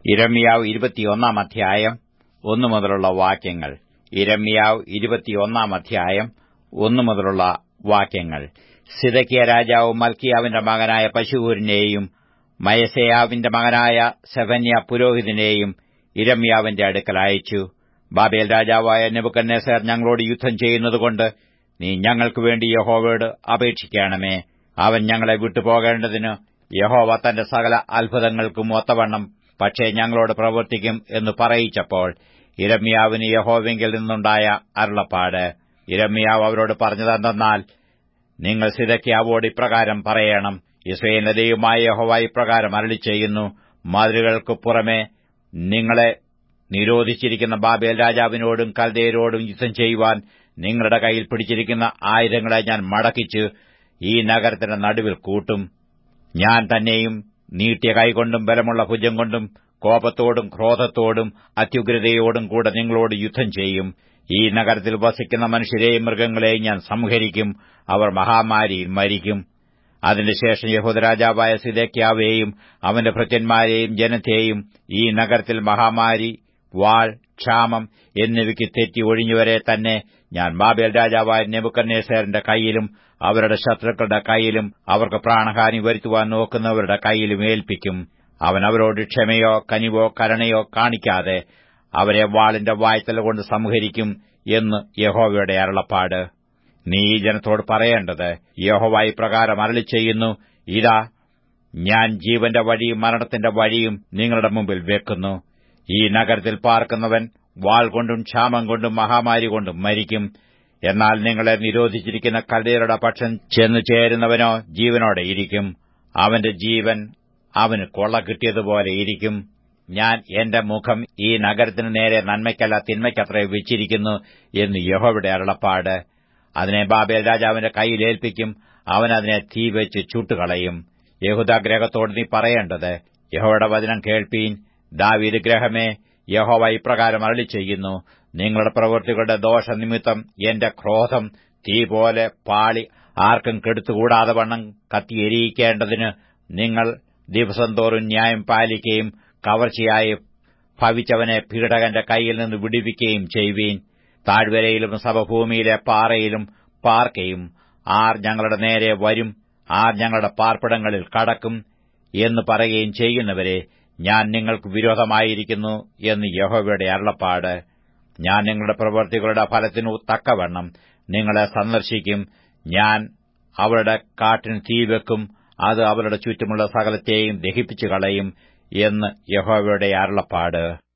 ഇരമ്യാവ് ഇരുപത്തിയൊന്നാം അധ്യായം ഒന്നു മുതലുള്ള വാക്യങ്ങൾ ഇരമ്യാവ് ഇരുപത്തിയൊന്നാം അധ്യായം ഒന്നു മുതലുള്ള വാക്യങ്ങൾ സിദക്കിയ രാജാവ് മൽക്കിയാവിന്റെ മകനായ പശുഹൂരിനെയും മയസയാവിന്റെ മകനായ സെഫന്യ പുരോഹിതനെയും ഇരമ്യാവിന്റെ അടുക്കൽ അയച്ചു ബാബേൽ രാജാവായ നെബുക്കന്നേസർ ഞങ്ങളോട് യുദ്ധം ചെയ്യുന്നതുകൊണ്ട് നീ ഞങ്ങൾക്ക് വേണ്ടി യഹോവയോട് അപേക്ഷിക്കണമേ അവൻ ഞങ്ങളെ വിട്ടുപോകേണ്ടതിന് യഹോവ തന്റെ സകല അത്ഭുതങ്ങൾക്കും ഒത്തവണ്ണം പക്ഷേ ഞങ്ങളോട് പ്രവർത്തിക്കും എന്ന് പറയിച്ചപ്പോൾ ഇരമ്യാവിന് യഹോവെങ്കിൽ നിന്നുണ്ടായ അരുളപ്പാട് ഇരമ്യാവ് അവരോട് പറഞ്ഞതെന്തെന്നാൽ നിങ്ങൾ സിദക്കിയാവോട് ഇപ്രകാരം പറയണം ഇസ്രയേലിന്റെ ദൈവമായ യഹോവ ഇപ്രകാരം അരളി ചെയ്യുന്നു മതിലുകൾക്ക് പുറമെ നിങ്ങളെ നിരോധിച്ചിരിക്കുന്ന ബാബേൽ രാജാവിനോടും കൽദയരോടും യുദ്ധം ചെയ്യുവാൻ നിങ്ങളുടെ കയ്യിൽ പിടിച്ചിരിക്കുന്ന ആയുധങ്ങളെ ഞാൻ മടക്കിച്ച് ഈ നഗരത്തിന്റെ നടുവിൽ കൂട്ടും ഞാൻ തന്നെയും നീട്ടിയ കൈകൊണ്ടും ബലമുള്ള ഭുജം കൊണ്ടും കോപത്തോടും ക്രോധത്തോടും അത്യുഗ്രതയോടും കൂടെ നിങ്ങളോട് യുദ്ധം ചെയ്യും ഈ നഗരത്തിൽ വസിക്കുന്ന മനുഷ്യരെയും മൃഗങ്ങളെയും ഞാൻ സംഹരിക്കും അവർ മഹാമാരിയിൽ മരിക്കും അതിനുശേഷം യഹൂദരാജാവായ സിദേക്യാവേയും അവന്റെ ഭൃത്യന്മാരെയും ജനത്തെയും ഈ നഗരത്തിൽ മഹാമാരി വാൾ ക്ഷാമം എന്നിവയ്ക്ക് തെറ്റി ഒഴിഞ്ഞുവരെ തന്നെ ഞാൻ ബാബേൽ രാജാവായ നെബുക്കന്നേസറിന്റെ കൈയിലും അവരുടെ ശത്രുക്കളുടെ കൈയിലും അവർക്ക് പ്രാണഹാനി വരുത്തുവാൻ നോക്കുന്നവരുടെ കൈയിലും ഏൽപ്പിക്കും അവൻ അവരോട് ക്ഷമയോ കനിവോ കരുണയോ കാണിക്കാതെ അവരെ വാളിന്റെ വായ്ത്തല കൊണ്ട് സംഹരിക്കും എന്ന് യഹോവയുടെ അരുളപ്പാട് നീ ഈ ജനത്തോട് പറയേണ്ടത് യഹോവ ഇപ്രകാരം അരളി ചെയ്യുന്നു ഇതാ ഞാൻ ജീവന്റെ വഴിയും മരണത്തിന്റെ വഴിയും നിങ്ങളുടെ മുമ്പിൽ വെക്കുന്നു ഈ നഗരത്തിൽ പാർക്കുന്നവൻ വാൾ കൊണ്ടും ക്ഷാമം കൊണ്ടും മഹാമാരി കൊണ്ടും മരിക്കും എന്നാൽ നിങ്ങളെ നിരോധിച്ചിരിക്കുന്ന കൽദയരുടെ പക്ഷം ചെന്നു ചേരുന്നവനോ ജീവനോടെ ഇരിക്കും അവന്റെ ജീവൻ അവന് കൊള്ള കിട്ടിയതുപോലെ ഇരിക്കും ഞാൻ എന്റെ മുഖം ഈ നഗരത്തിനു നേരെ നന്മയ്ക്കല്ല തിന്മയ്ക്കത്രേ വെച്ചിരിക്കുന്നു എന്ന് യഹോയുടെ അരുളപ്പാട് അതിനെ ബാബേൽ രാജാവിന്റെ കൈയിൽ ഏൽപ്പിക്കും അവൻ അതിനെ തീ വെച്ച് ചുട്ടുകളയും യഹൂദാഗ്രഹത്തോട് നീ പറയേണ്ടത് യഹോയുടെ വചനം കേൾപ്പീൻ ദാവീദ് ഗ്രഹമേ യഹോവ ഇപ്രകാരം അരളി ചെയ്യുന്നു നിങ്ങളുടെ പ്രവൃത്തികളുടെ ദോഷനിമിത്തം എന്റെ ക്രോധം തീ പോലെ പാളി ആർക്കും കെടുത്തുകൂടാതെ വണ്ണം കത്തിയെരിയിക്കേണ്ടതിന് നിങ്ങൾ ദിവസം തോറും ന്യായം പാലിക്കുകയും കവർച്ചയായി ഭവിച്ചവനെ പീഡകന്റെ കൈയിൽ നിന്ന് വിടുവിക്കുകയും ചെയ്യുവീൻ താഴ്വരയിലും സഭഭൂമിയിലെ പാറയിലും പാർക്കയും ആർ ഞങ്ങളുടെ നേരെ വരും ആർ ഞങ്ങളുടെ പാർപ്പിടങ്ങളിൽ കടക്കും എന്ന് പറയുകയും ചെയ്യുന്നവരെ ഞാൻ നിങ്ങൾക്ക് വിരോധമായിരിക്കുന്നു എന്ന് യഹോവയുടെ അരുളപ്പാട് ഞാൻ നിങ്ങളുടെ പ്രവൃത്തികളുടെ ഫലത്തിനു തക്കവണ്ണം നിങ്ങളെ സന്ദർശിക്കും ഞാൻ അവരുടെ കാട്ടിന് തീവെക്കും അത് അവരുടെ ചുറ്റുമുള്ള സകലത്തെയും ദഹിപ്പിച്ചു കളയും എന്ന് യഹോവയുടെ അരുളപ്പാട്